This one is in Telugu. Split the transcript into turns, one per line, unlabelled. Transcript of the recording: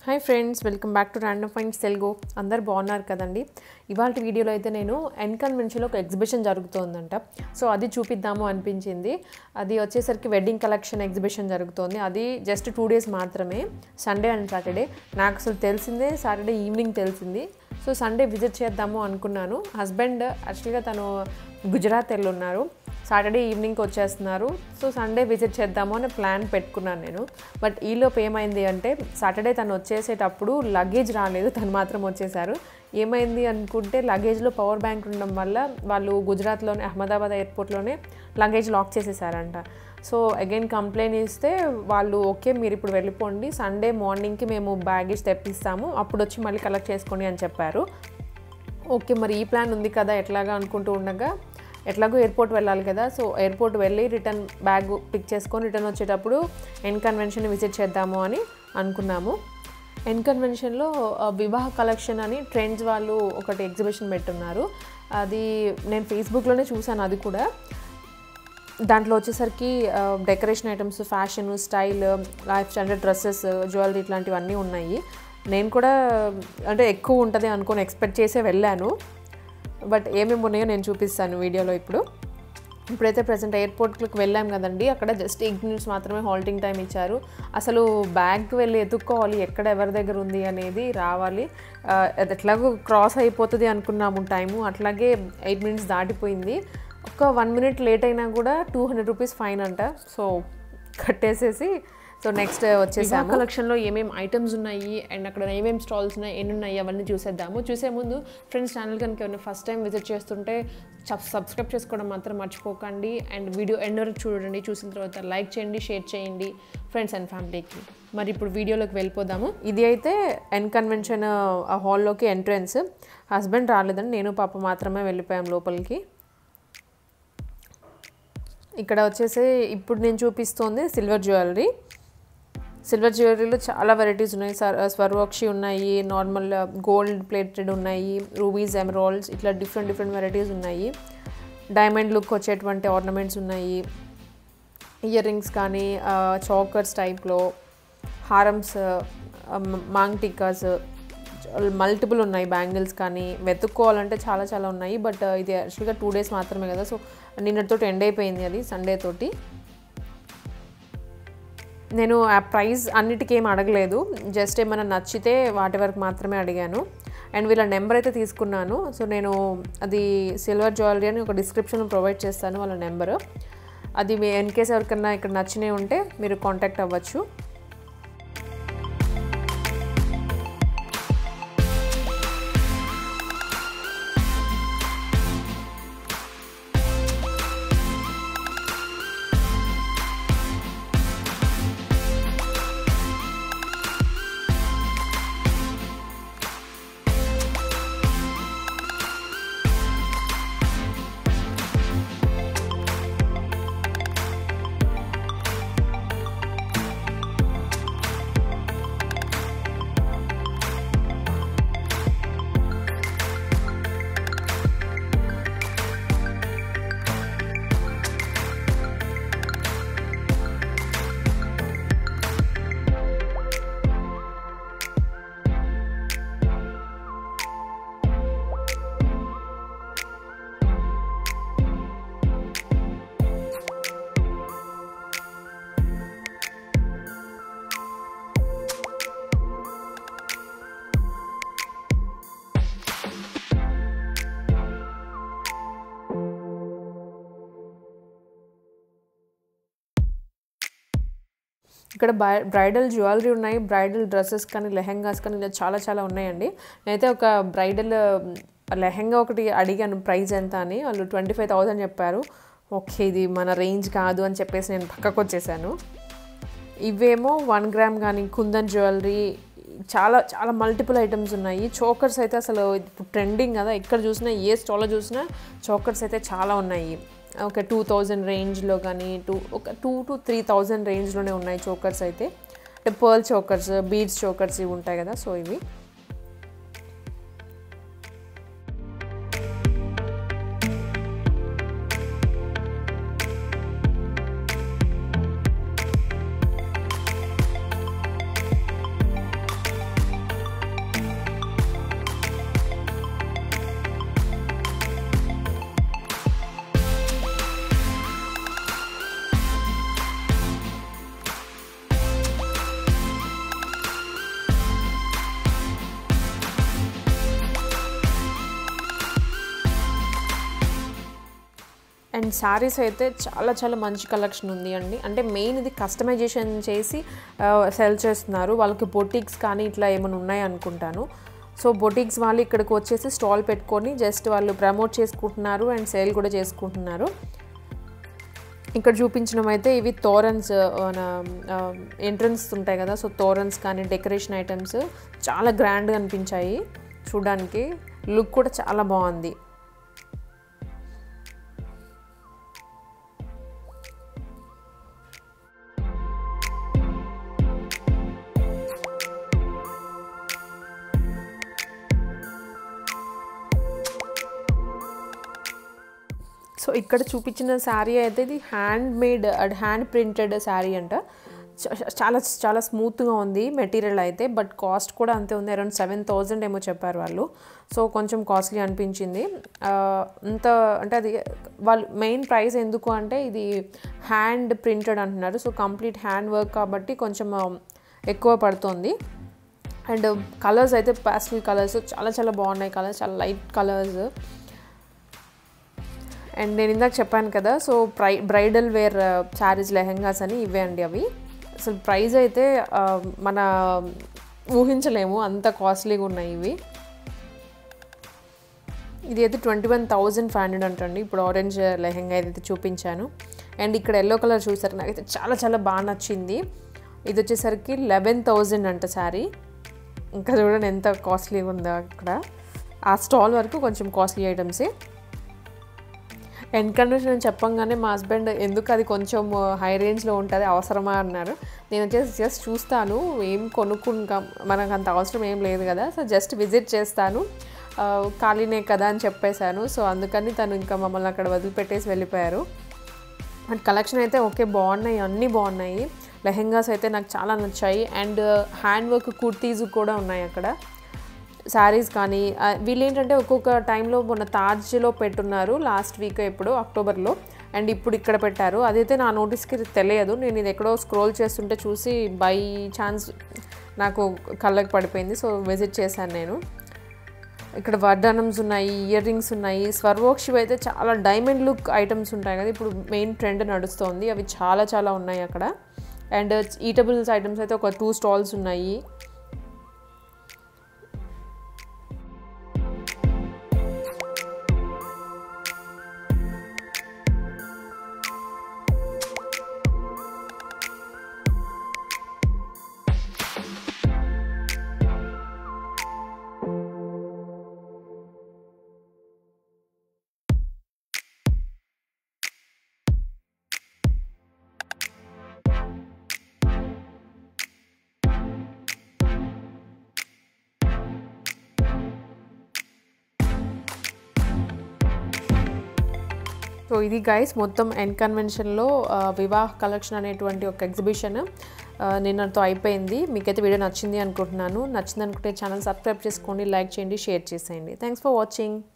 hi friends welcome back to random finds Telugu అందరు బాగున్నారు కదండి ఇవాళ వీడియోలో అయితే నేను ఎన్ కన్వెన్షన్లో ఒక ఎగ్జిబిషన్ జరుగుతోందంట సో అది చూపిద్దాము అనిపించింది అది వచ్చేసరికి వెడ్డింగ్ కలెక్షన్ ఎగ్జిబిషన్ జరుగుతోంది అది జస్ట్ టూ డేస్ మాత్రమే సండే అండ్ సాటర్డే నాకు అసలు తెలిసిందే సాటర్డే ఈవినింగ్ తెలిసింది సో సండే విజిట్ చేద్దాము అనుకున్నాను హస్బెండ్ యాక్చువల్గా తను గుజరాత్ వెళ్ళున్నారు సాటర్డే ఈవినింగ్కి వచ్చేస్తున్నారు సో సండే విజిట్ చేద్దాము అని ప్లాన్ పెట్టుకున్నాను నేను బట్ ఈలోపు ఏమైంది అంటే సాటర్డే తను వచ్చేసేటప్పుడు లగేజ్ రాలేదు తను మాత్రం వచ్చేసారు ఏమైంది అనుకుంటే లగేజ్లో పవర్ బ్యాంక్ ఉండడం వల్ల వాళ్ళు గుజరాత్లోనే అహ్మదాబాద్ ఎయిర్పోర్ట్లోనే లగేజ్ లాక్ చేసేసారంట సో అగైన్ కంప్లైంట్ ఇస్తే వాళ్ళు ఓకే మీరు ఇప్పుడు వెళ్ళిపోండి సండే మార్నింగ్కి మేము బ్యాగేజ్ తెప్పిస్తాము అప్పుడు వచ్చి మళ్ళీ కలెక్ట్ చేసుకోండి అని చెప్పారు ఓకే మరి ఈ ప్లాన్ ఉంది కదా ఎట్లాగా అనుకుంటూ ఉండగా ఎట్లాగో ఎయిర్పోర్ట్ వెళ్ళాలి కదా సో ఎయిర్పోర్ట్ వెళ్ళి రిటర్న్ బ్యాగ్ పిక్ చేసుకొని రిటర్న్ వచ్చేటప్పుడు ఎన్ కన్వెన్షన్ విజిట్ చేద్దాము అని అనుకున్నాము ఎన్ కన్వెన్షన్లో ఆ, వివాహ కలెక్షన్ అని ట్రెండ్స్ వాళ్ళు ఒకటి ఎగ్జిబిషన్ పెట్టున్నారు అది నేను ఫేస్బుక్లోనే చూశాను అది కూడా దాంట్లో వచ్చేసరికి decoration items fashion style life standard dresses jewellery ఇట్లాంటివన్నీ ఉన్నాయి నేను కూడా అంటే ఎక్కువ ఉంటుంది అనుకొని ఎక్స్పెక్ట్ చేసే వెళ్ళాను బట్ ఏమేమి ఉన్నాయో నేను చూపిస్తాను వీడియోలో ఇప్పుడు ఇప్పుడైతే ప్రజెంట్ ఎయిర్పోర్ట్కి వెళ్ళాం కదండి అక్కడ జస్ట్ ఎయిట్ మినిట్స్ మాత్రమే హాల్టింగ్ టైం ఇచ్చారు అసలు బ్యాగ్కి వెళ్ళి ఎత్తుక్కోవాలి ఎక్కడ ఎవరి దగ్గర ఉంది అనేది రావాలి ఆ, అది ఎట్లాగో క్రాస్ అయిపోతుంది అనుకున్నాము టైము అట్లాగే ఎయిట్ మినిట్స్ దాటిపోయింది ఒక వన్ మినిట్ లేట్ అయినా కూడా టూ హండ్రెడ్ రూపీస్ ఫైన్ అంట సో కట్టేసేసి సో నెక్స్ట్ వచ్చేసాము కలెక్షన్లో ఏమేమి ఐటమ్స్ ఉన్నాయి అండ్ అక్కడ ఏమేమి స్టాల్స్ ఉన్నాయి ఎన్ని ఉన్నాయి అవన్నీ చూసేద్దాము చూసే ముందు ఫ్రెండ్స్ ఛానల్ కనుక ఏమైనా ఫస్ట్ టైం విజిట్ చేస్తుంటే సబ్స్క్రైబ్ చేసుకోవడం మాత్రం మర్చిపోకండి అండ్ వీడియో ఎండ్ వరకు చూడండి చూసిన తర్వాత లైక్ చేయండి షేర్ చేయండి ఫ్రెండ్స్ అండ్ ఫ్యామిలీకి మరి ఇప్పుడు వీడియోలోకి వెళ్ళిపోదాము ఇది అయితే ఎన్ కన్వెన్షన్ ఆ హాల్లోకి ఎంట్రన్స్ హస్బెండ్ రాలేదని నేను పాప మాత్రమే వెళ్ళిపోయాం లోపలికి ఇక్కడ వచ్చేసి ఇప్పుడు నేను చూపిస్తోంది సిల్వర్ జ్యువెలరీ సిల్వర్ జ్యువెలరీలో చాలా వెరైటీస్ ఉన్నాయి సర్ స్వర్వక్షి ఉన్నాయి నార్మల్ గోల్డ్ ప్లేటెడ్ ఉన్నాయి రూబీస్ ఎమరాల్డ్స్ ఇట్లా డిఫరెంట్ డిఫరెంట్ వెరైటీస్ ఉన్నాయి డైమండ్ లుక్ వచ్చేటువంటి ఆర్నమెంట్స్ ఉన్నాయి ఇయర్ రింగ్స్ కానీ చాకర్స్ టైప్లో హారమ్స్ మాంగ్ టిక్కాస్ మల్టిపుల్ ఉన్నాయి బ్యాంగిల్స్ కానీ వెతుక్కోవాలంటే చాలా చాలా ఉన్నాయి బట్ ఇది యాక్చువల్గా టూ డేస్ మాత్రమే కదా సో నిన్నటితో ఎండ్ అయిపోయింది అది సండే తోటి నేను ఆ ప్రైస్ అన్నిటికీ ఏం అడగలేదు జస్ట్ ఏమైనా నచ్చితే వాటి వరకు మాత్రమే అడిగాను అండ్ వీళ్ళ నెంబర్ అయితే తీసుకున్నాను సో నేను అది సిల్వర్ జ్యువెలరీ అని ఒక డిస్క్రిప్షన్ ప్రొవైడ్ చేస్తాను వాళ్ళ నెంబరు అది మీ ఇన్ కేస్ ఎవరికన్నా ఇక్కడ నచ్చినవి ఉంటే మీరు కాంటాక్ట్ అవ్వచ్చు ఇక్కడ బ్రై- బ్రైడల్ జ్యువెలరీ ఉన్నాయి బ్రైడల్ డ్రెస్సెస్ కానీ లెహెంగాస్ కానీ ఇలా చాలా చాలా ఉన్నాయండి నేనైతే ఒక బ్రైడల్ లెహెంగా ఒకటి అడిగాను ప్రైస్ ఎంత అని వాళ్ళు ట్వంటీ ఫైవ్ థౌజండ్ చెప్పారు ఓకే ఇది మన రేంజ్ కాదు అని చెప్పేసి నేను పక్కకు వచ్చేసాను ఇవేమో వన్ గ్రామ్ కానీ కుందన్ జ్యువెలరీ చాలా చాలా మల్టిపుల్ ఐటమ్స్ ఉన్నాయి చోకర్స్ అయితే అసలు ఇప్పుడు ట్రెండింగ్ కదా ఎక్కడ చూసినా ఏ స్టాల్లో చూసినా చోకర్స్ అయితే చాలా ఉన్నాయి ఒక టూ థౌజండ్ రేంజ్లో కానీ టూ ఒక టూ టు త్రీ థౌజండ్ రేంజ్లోనే ఉన్నాయి చోకర్స్ అయితే అంటే పర్ల్ చోకర్స్ బీడ్స్ చోకర్స్ ఇవి ఉంటాయి కదా సో ఇవి అండ్ శారీస్ అయితే చాలా చాలా మంచి కలెక్షన్ ఉంది అండి అంటే మెయిన్ ఇది కస్టమైజేషన్ చేసి సెల్ చేస్తున్నారు వాళ్ళకి బొటిక్స్ కానీ ఇట్లా ఏమైనా ఉన్నాయి అనుకుంటాను సో బొటిక్స్ వాళ్ళు ఇక్కడికి వచ్చేసి స్టాల్ పెట్టుకొని జస్ట్ వాళ్ళు ప్రమోట్ చేసుకుంటున్నారు అండ్ సేల్ కూడా చేసుకుంటున్నారు ఇక్కడ చూపించడం అయితే ఇవి తోరన్స్ మన ఎంట్రన్స్ ఉంటాయి కదా సో తోరన్స్ కానీ డెకరేషన్ ఐటమ్స్ చాలా గ్రాండ్గా అనిపించాయి చూడడానికి లుక్ కూడా చాలా బాగుంది సో ఇక్కడ చూపించిన శారీ అయితే ఇది handmade hand printed sari అంట చ- చాలా చాలా స్మూత్గా ఉంది మెటీరియల్ అయితే బట్ కాస్ట్ కూడా అంతే ఉంది అరౌండ్ సెవెన్ థౌజండ్ ఏమో చెప్పారు వాళ్ళు సో కొంచెం కాస్ట్లీ అనిపించింది ఆ, అంత అంటే అది వాళ్ళు మెయిన్ ప్రైస్ ఎందుకు అంటే ఇది హ్యాండ్ ప్రింటెడ్ అంటున్నారు సో కంప్లీట్ హ్యాండ్ వర్క్ కాబట్టి కొంచెం ఆ, ఎక్కువ పడుతుంది అండ్ కలర్స్ అయితే పాస్టల్ కలర్స్ చాలా చాలా బాగున్నాయి కలర్స్ చాలా లైట్ కలర్స్ అండ్ నేను ఇందాక చెప్పాను కదా సో ప్రై బ్రైడల్ వేర్ శారీస్ లెహెంగాస్ అని ఇవే అండి అవి అసలు ప్రైస్ అయితే ఆ, మన ఊహించలేము అంత కాస్ట్లీగా ఉన్నాయి ఇవి ఇది అయితే twenty one thousand five hundred అంటండి ఇప్పుడు ఆరెంజ్ లెహెంగా ఏదైతే చూపించాను అండ్ ఇక్కడ ఎల్లో కలర్ చూసారు నాకైతే చాలా చాలా బాగా నచ్చింది ఇది వచ్చేసరికి లెవెన్ థౌజండ్ అంట శారీ ఇంకా చూడండి ఎంత కాస్ట్లీగా ఉందో అక్కడ ఆ స్టాల్ వరకు కొంచెం కాస్ట్లీ ఐటమ్సే ఎన్కన్వర్షన్ అని చెప్పంగానే మా హస్బెండ్ ఎందుకు అది కొంచెం హై రేంజ్లో ఉంటుంది అవసరమా అన్నారు నేను వచ్చేసి జస్ట్ చూస్తాను ఏం కొనుక్కుంటా మనకు అంత అవసరం ఏం లేదు కదా సో జస్ట్ విజిట్ చేస్తాను ఆ, ఖాళీనే కదా అని చెప్పేశాను సో అందుకని తను ఇంకా మమ్మల్ని అక్కడ వదిలిపెట్టేసి వెళ్ళిపోయారు అండ్ కలెక్షన్ అయితే ఓకే బాగున్నాయి అన్నీ బాగున్నాయి లెహెంగాస్ అయితే నాకు చాలా నచ్చాయి అండ్ హ్యాండ్ వర్క్ కుర్తీస్ కూడా ఉన్నాయి అక్కడ శారీస్ కానీ ఆ, వీళ్ళు ఏంటంటే ఒక్కొక్క టైంలో మొన్న తాజ్లో పెట్టున్నారు లాస్ట్ వీక్ ఎప్పుడు అక్టోబర్లో అండ్ ఇప్పుడు ఇక్కడ పెట్టారు అదైతే నా నోటీస్కి తెలియదు నేను ఇది ఎక్కడో స్క్రోల్ చేస్తుంటే చూసి బై ఛాన్స్ నాకు కళ్ళకి పడిపోయింది సో విజిట్ చేశాను నేను ఇక్కడ వడ్డానమ్స్ ఉన్నాయి ఇయర్ రింగ్స్ ఉన్నాయి స్వర్వోక్షివ్ అయితే చాలా డైమండ్ లుక్ ఐటమ్స్ ఉంటాయి కదా ఇప్పుడు మెయిన్ ట్రెండ్ నడుస్తోంది అవి చాలా చాలా ఉన్నాయి అక్కడ అండ్ ఈటబుల్స్ ఐటమ్స్ అయితే ఒక టూ స్టాల్స్ ఉన్నాయి సో ఇది గైస్ మొత్తం ఎన్ కన్వెన్షన్లో వివాహ్ కలెక్షన్ అనేటువంటి ఒక ఎగ్జిబిషన్ నిన్నతో అయిపోయింది మీకైతే వీడియో నచ్చింది అనుకుంటున్నాను నచ్చింది అనుకుంటే ఛానల్ సబ్స్క్రైబ్ చేసుకోండి లైక్ చేయండి షేర్ చేసేయండి థ్యాంక్స్ ఫర్ వాచింగ్